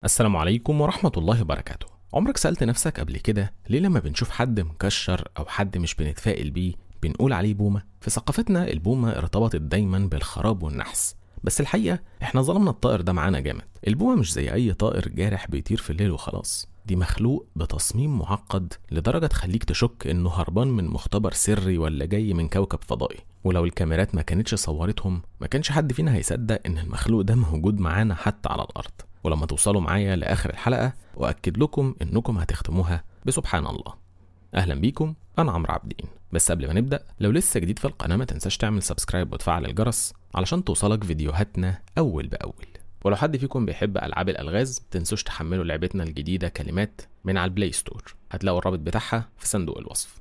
السلام عليكم ورحمة الله وبركاته عمرك سألت نفسك قبل كده ليه لما بنشوف حد مكشر أو حد مش بنتفائل بيه بنقول عليه بومة؟ في ثقافتنا البومة ارتبطت دايما بالخراب والنحس بس الحقيقة احنا ظلمنا الطائر ده معانا جامد البومة مش زي أي طائر جارح بيطير في الليل وخلاص دي مخلوق بتصميم معقد لدرجة تخليك تشك إنه هربان من مختبر سري ولا جاي من كوكب فضائي ولو الكاميرات ما كانتش صورتهم ما كانش حد فينا هيصدق إن المخلوق ده موجود معانا حتى على الأرض ولما توصلوا معايا لآخر الحلقة وأكد لكم إنكم هتختموها بسبحان الله أهلا بيكم أنا عمرو عابدين بس قبل ما نبدأ لو لسه جديد في القناة ما تنساش تعمل سبسكرايب وتفعل الجرس علشان توصلك فيديوهاتنا أول بأول ولو حد فيكم بيحب ألعاب الألغاز تنسوش تحملوا لعبتنا الجديدة كلمات من على البلاي ستور هتلاقوا الرابط بتاعها في صندوق الوصف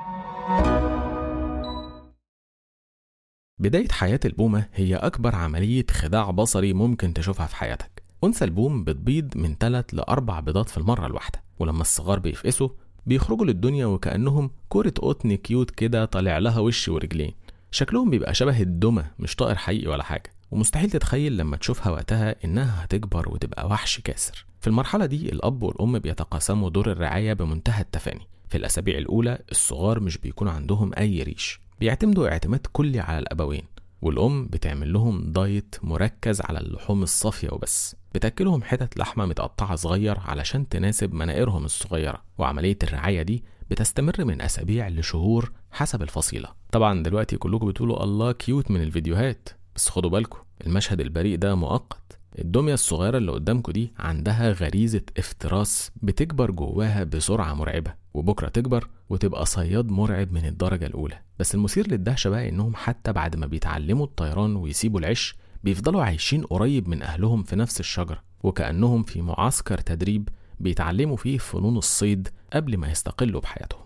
بداية حياة البومة هي أكبر عملية خداع بصري ممكن تشوفها في حياتك أنثى البوم بتبيض من 3 ل 4 بيضات في المرة الواحدة ولما الصغار بيفقسوا بيخرجوا للدنيا وكأنهم كرة قطن كيوت كده طالع لها وش ورجلين شكلهم بيبقى شبه الدمى مش طائر حقيقي ولا حاجة ومستحيل تتخيل لما تشوفها وقتها إنها هتكبر وتبقى وحش كاسر في المرحلة دي الأب والأم بيتقاسموا دور الرعاية بمنتهى التفاني في الأسابيع الأولى الصغار مش بيكون عندهم أي ريش بيعتمدوا اعتماد كلي على الأبوين والأم بتعمل لهم دايت مركز على اللحوم الصافية وبس بتاكلهم حتت لحمة متقطعة صغير علشان تناسب مناقيرهم الصغيرة وعملية الرعاية دي بتستمر من أسابيع لشهور حسب الفصيلة طبعا دلوقتي كلكم بتقولوا الله كيوت من الفيديوهات بس خدوا بالكم المشهد البريء ده مؤقت الدمية الصغيرة اللي قدامكم دي عندها غريزة افتراس بتكبر جواها بسرعة مرعبة وبكرة تكبر وتبقى صياد مرعب من الدرجة الأولى بس المثير للدهشة بقى إنهم حتى بعد ما بيتعلموا الطيران ويسيبوا العش بيفضلوا عايشين قريب من أهلهم في نفس الشجرة وكأنهم في معسكر تدريب بيتعلموا فيه فنون الصيد قبل ما يستقلوا بحياتهم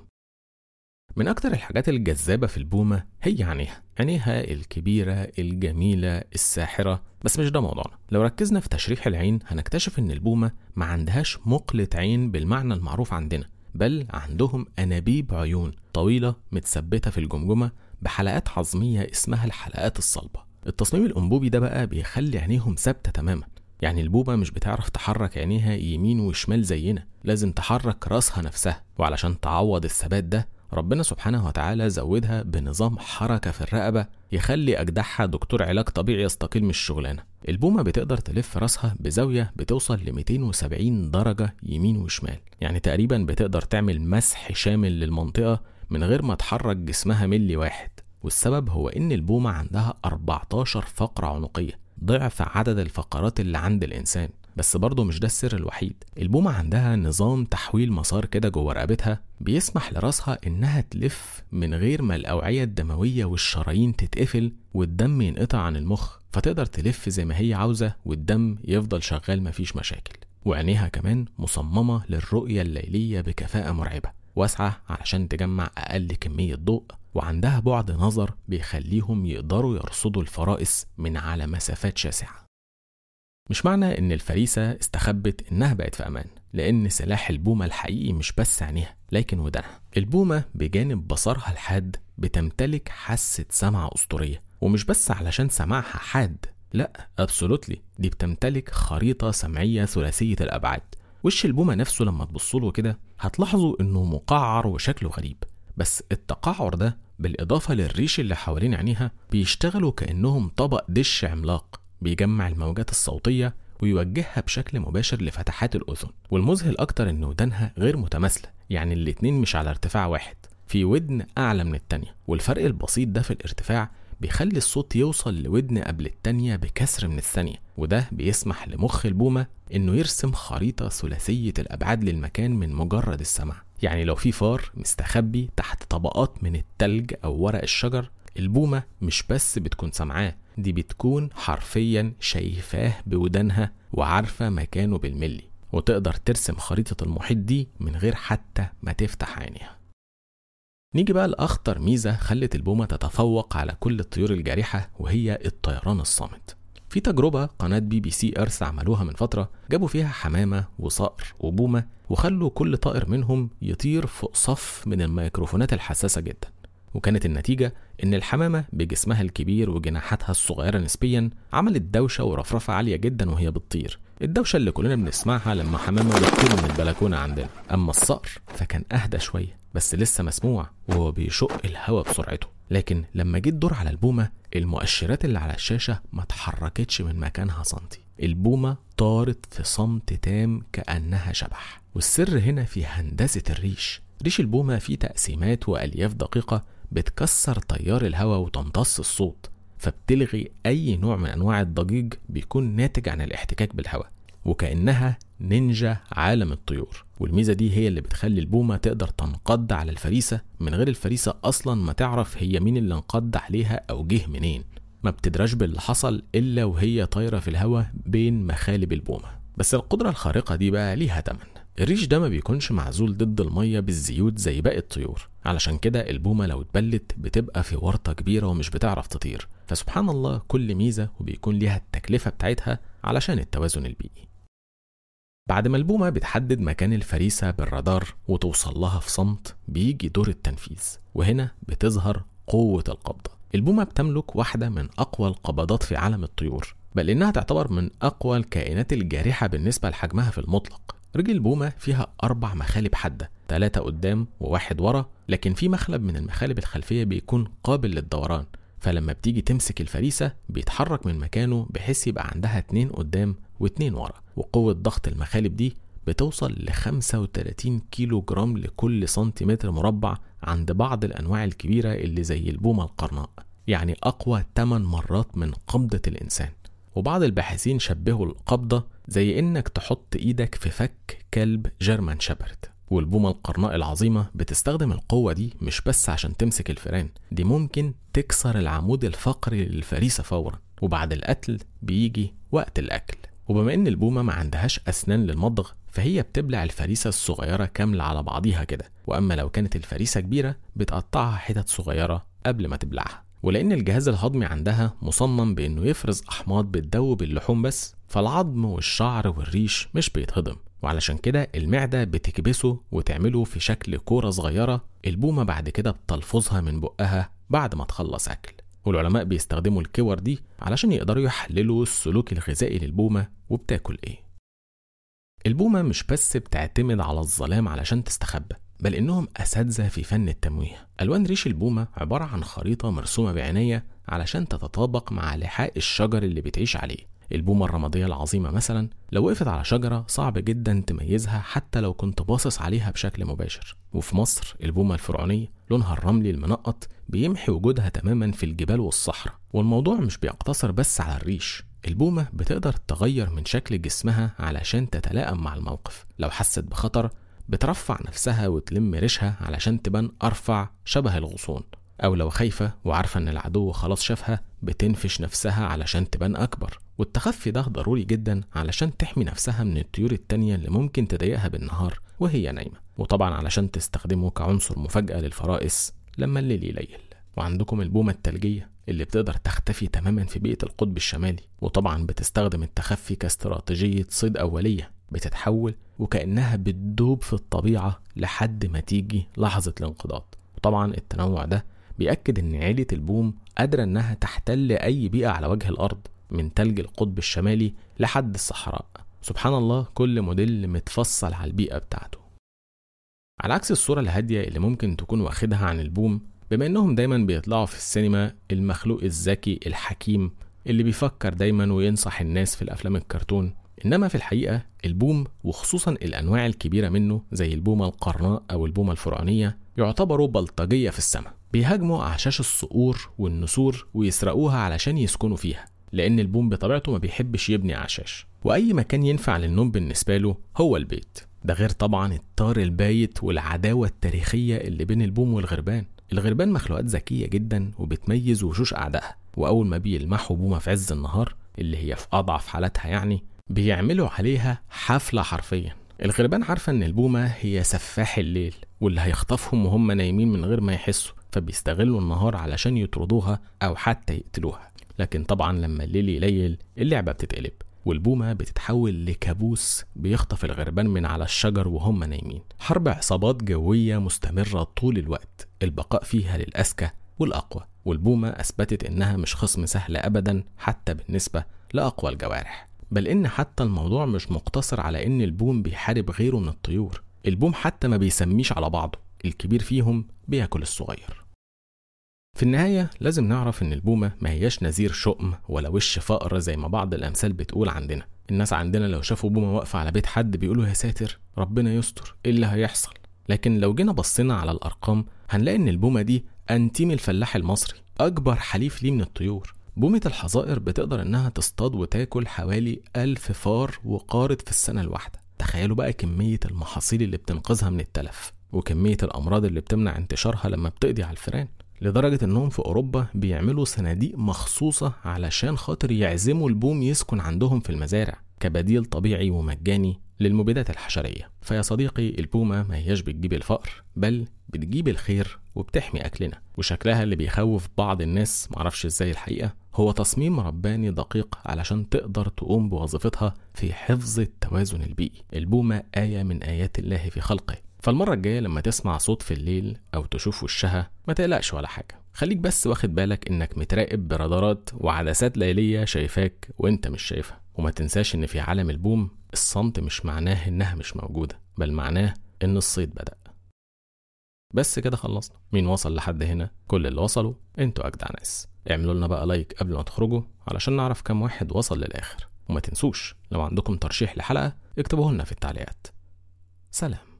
من أكتر الحاجات الجذابة في البومة هي عينيها عينيها الكبيرة الجميلة الساحرة بس مش ده موضوعنا لو ركزنا في تشريح العين هنكتشف إن البومة ما عندهاش مقلة عين بالمعنى المعروف عندنا بل عندهم أنابيب عيون طويلة متثبتة في الجمجمة بحلقات عظمية اسمها الحلقات الصلبة التصميم الأنبوبي ده بقى بيخلي عينيهم ثابتة تماما يعني البوبة مش بتعرف تحرك عينيها يمين وشمال زينا لازم تحرك راسها نفسها وعلشان تعوض الثبات ده ربنا سبحانه وتعالى زودها بنظام حركة في الرقبة يخلي أجدعها دكتور علاج طبيعي يستقيل من الشغلانة البومة بتقدر تلف راسها بزاوية بتوصل ل 270 درجة يمين وشمال يعني تقريبا بتقدر تعمل مسح شامل للمنطقة من غير ما تحرك جسمها ملي واحد والسبب هو إن البومة عندها 14 فقرة عنقية ضعف عدد الفقرات اللي عند الإنسان بس برضه مش ده السر الوحيد البومة عندها نظام تحويل مسار كده جوه رقبتها بيسمح لراسها إنها تلف من غير ما الأوعية الدموية والشرايين تتقفل والدم ينقطع عن المخ فتقدر تلف زي ما هي عاوزة والدم يفضل شغال مفيش مشاكل وعينيها كمان مصممة للرؤية الليلية بكفاءة مرعبة واسعة علشان تجمع أقل كمية ضوء وعندها بعد نظر بيخليهم يقدروا يرصدوا الفرائس من على مسافات شاسعة مش معنى إن الفريسة استخبت إنها بقت في أمان لأن سلاح البومة الحقيقي مش بس عينيها لكن ودانها البومة بجانب بصرها الحاد بتمتلك حاسة سمع أسطورية ومش بس علشان سمعها حاد لا ابسولوتلي دي بتمتلك خريطة سمعية ثلاثية الأبعاد وش البومة نفسه لما تبصوا كده هتلاحظوا إنه مقعر وشكله غريب بس التقعر ده بالإضافة للريش اللي حوالين عينيها بيشتغلوا كأنهم طبق دش عملاق بيجمع الموجات الصوتية ويوجهها بشكل مباشر لفتحات الأذن والمذهل أكتر إن ودانها غير متماثلة يعني الاتنين مش على ارتفاع واحد في ودن أعلى من التانية والفرق البسيط ده في الارتفاع بيخلي الصوت يوصل لودن قبل التانية بكسر من الثانية وده بيسمح لمخ البومة إنه يرسم خريطة ثلاثية الأبعاد للمكان من مجرد السمع يعني لو في فار مستخبي تحت طبقات من التلج أو ورق الشجر البومة مش بس بتكون سامعاه دي بتكون حرفيا شايفاه بودانها وعارفة مكانه بالملي وتقدر ترسم خريطة المحيط دي من غير حتى ما تفتح عينيها نيجي بقى لأخطر ميزة خلت البومة تتفوق على كل الطيور الجارحة وهي الطيران الصامت في تجربة قناة بي بي سي إرث عملوها من فترة جابوا فيها حمامة وصقر وبومة وخلوا كل طائر منهم يطير فوق صف من الميكروفونات الحساسة جدا وكانت النتيجة إن الحمامة بجسمها الكبير وجناحاتها الصغيرة نسبيا عملت دوشة ورفرفة عالية جدا وهي بتطير الدوشة اللي كلنا بنسمعها لما حمامة بتطير من البلكونة عندنا أما الصقر فكان أهدى شوية بس لسه مسموع وهو بيشق الهواء بسرعته لكن لما جه الدور على البومة المؤشرات اللي على الشاشة ما اتحركتش من مكانها سنتي البومة طارت في صمت تام كأنها شبح والسر هنا في هندسة الريش ريش البومة فيه تقسيمات وألياف دقيقة بتكسر تيار الهواء وتمتص الصوت فبتلغي أي نوع من أنواع الضجيج بيكون ناتج عن الاحتكاك بالهواء وكأنها نينجا عالم الطيور والميزة دي هي اللي بتخلي البومة تقدر تنقض على الفريسة من غير الفريسة أصلا ما تعرف هي مين اللي انقض عليها أو جه منين ما بتدراش باللي حصل إلا وهي طايرة في الهواء بين مخالب البومة بس القدرة الخارقة دي بقى ليها تمن الريش ده ما بيكونش معزول ضد المية بالزيوت زي باقي الطيور علشان كده البومة لو اتبلت بتبقى في ورطة كبيرة ومش بتعرف تطير فسبحان الله كل ميزة وبيكون ليها التكلفة بتاعتها علشان التوازن البيئي بعد ما البومة بتحدد مكان الفريسة بالرادار وتوصل لها في صمت بيجي دور التنفيذ وهنا بتظهر قوة القبضة البومة بتملك واحدة من أقوى القبضات في عالم الطيور بل إنها تعتبر من أقوى الكائنات الجارحة بالنسبة لحجمها في المطلق رجل البومة فيها أربع مخالب حادة ثلاثة قدام وواحد ورا لكن في مخلب من المخالب الخلفية بيكون قابل للدوران فلما بتيجي تمسك الفريسة بيتحرك من مكانه بحيث يبقى عندها اتنين قدام واتنين ورا وقوة ضغط المخالب دي بتوصل ل 35 كيلو جرام لكل سنتيمتر مربع عند بعض الأنواع الكبيرة اللي زي البومة القرناء يعني أقوى 8 مرات من قبضة الإنسان وبعض الباحثين شبهوا القبضة زي إنك تحط إيدك في فك كلب جيرمان شابرد والبومة القرناء العظيمة بتستخدم القوة دي مش بس عشان تمسك الفئران دي ممكن تكسر العمود الفقري للفريسة فورا وبعد القتل بيجي وقت الأكل وبما إن البومة ما عندهاش أسنان للمضغ فهي بتبلع الفريسة الصغيرة كاملة على بعضيها كده وأما لو كانت الفريسة كبيرة بتقطعها حتت صغيرة قبل ما تبلعها ولأن الجهاز الهضمي عندها مصمم بإنه يفرز أحماض بتدوب اللحوم بس فالعظم والشعر والريش مش بيتهضم وعلشان كده المعدة بتكبسه وتعمله في شكل كورة صغيرة البومة بعد كده بتلفظها من بقها بعد ما تخلص أكل والعلماء بيستخدموا الكور دي علشان يقدروا يحللوا السلوك الغذائي للبومة وبتاكل ايه البومة مش بس بتعتمد على الظلام علشان تستخبى بل إنهم أساتذة في فن التمويه ألوان ريش البومة عبارة عن خريطة مرسومة بعناية علشان تتطابق مع لحاء الشجر اللي بتعيش عليه البومة الرمادية العظيمة مثلا لو وقفت على شجرة صعب جدا تميزها حتى لو كنت باصص عليها بشكل مباشر وفي مصر البومة الفرعونية لونها الرملي المنقط بيمحي وجودها تماما في الجبال والصحراء والموضوع مش بيقتصر بس على الريش البومة بتقدر تغير من شكل جسمها علشان تتلائم مع الموقف لو حست بخطر بترفع نفسها وتلم ريشها علشان تبان أرفع شبه الغصون أو لو خايفة وعارفة إن العدو خلاص شافها بتنفش نفسها علشان تبان أكبر والتخفي ده ضروري جدا علشان تحمي نفسها من الطيور التانية اللي ممكن تضايقها بالنهار وهي نايمة وطبعا علشان تستخدمه كعنصر مفاجأة للفرائس لما الليل يليل وعندكم البومة التلجية اللي بتقدر تختفي تماما في بيئة القطب الشمالي وطبعا بتستخدم التخفي كاستراتيجية صيد أولية بتتحول وكأنها بتدوب في الطبيعة لحد ما تيجي لحظة الانقضاض وطبعا التنوع ده بيأكد إن عيلة البوم قادرة إنها تحتل أي بيئة على وجه الأرض من تلج القطب الشمالي لحد الصحراء سبحان الله كل موديل متفصل على البيئة بتاعته على عكس الصورة الهادية اللي ممكن تكون واخدها عن البوم بما انهم دايما بيطلعوا في السينما المخلوق الذكي الحكيم اللي بيفكر دايما وينصح الناس في الافلام الكرتون انما في الحقيقة البوم وخصوصا الانواع الكبيرة منه زي البومة القرناء او البومة الفرعونية يعتبروا بلطجية في السماء بيهاجموا أعشاش الصقور والنسور ويسرقوها علشان يسكنوا فيها لأن البوم بطبيعته ما بيحبش يبني أعشاش وأي مكان ينفع للنوم بالنسبة له هو البيت ده غير طبعا الطار البايت والعداوة التاريخية اللي بين البوم والغربان الغربان مخلوقات ذكية جدا وبتميز وشوش أعدائها وأول ما بيلمحوا بومة في عز النهار اللي هي في أضعف حالاتها يعني بيعملوا عليها حفلة حرفيا الغربان عارفة إن البومة هي سفاح الليل واللي هيخطفهم وهم نايمين من غير ما يحسوا فبيستغلوا النهار علشان يطردوها أو حتى يقتلوها لكن طبعا لما الليل يليل اللعبة بتتقلب والبومة بتتحول لكابوس بيخطف الغربان من على الشجر وهم نايمين حرب عصابات جوية مستمرة طول الوقت البقاء فيها للأذكى والأقوى والبومة أثبتت إنها مش خصم سهل أبدا حتى بالنسبة لأقوى الجوارح بل إن حتى الموضوع مش مقتصر على إن البوم بيحارب غيره من الطيور البوم حتى ما بيسميش على بعضه الكبير فيهم بياكل الصغير في النهاية لازم نعرف إن البومة ما هياش نذير شؤم ولا وش فقر زي ما بعض الأمثال بتقول عندنا الناس عندنا لو شافوا بومة واقفة على بيت حد بيقولوا يا ساتر ربنا يستر إيه اللي هيحصل لكن لو جينا بصينا على الأرقام هنلاقي إن البومة دي أنتيم الفلاح المصري أكبر حليف ليه من الطيور بومة الحظائر بتقدر إنها تصطاد وتاكل حوالي ألف فار وقارد في السنة الواحدة تخيلوا بقى كمية المحاصيل اللي بتنقذها من التلف وكمية الأمراض اللي بتمنع انتشارها لما بتقضي على الفئران لدرجة إنهم في أوروبا بيعملوا صناديق مخصوصة علشان خاطر يعزموا البوم يسكن عندهم في المزارع كبديل طبيعي ومجاني للمبيدات الحشرية فيا صديقي البومة ما هياش بتجيب الفقر بل بتجيب الخير وبتحمي أكلنا وشكلها اللي بيخوف بعض الناس معرفش ازاي الحقيقة هو تصميم رباني دقيق علشان تقدر تقوم بوظيفتها في حفظ التوازن البيئي البومة آية من آيات الله في خلقه فالمرة الجاية لما تسمع صوت في الليل أو تشوف وشها ما تقلقش ولا حاجة خليك بس واخد بالك إنك متراقب برادارات وعدسات ليلية شايفاك وإنت مش شايفها وما تنساش إن في عالم البوم الصمت مش معناه إنها مش موجودة بل معناه إن الصيد بدأ بس كده خلصنا مين وصل لحد هنا كل اللي وصلوا انتوا أجدع ناس اعملوا لنا بقى لايك قبل ما تخرجوا علشان نعرف كم واحد وصل للآخر وما تنسوش لو عندكم ترشيح لحلقة اكتبوه لنا في التعليقات سلام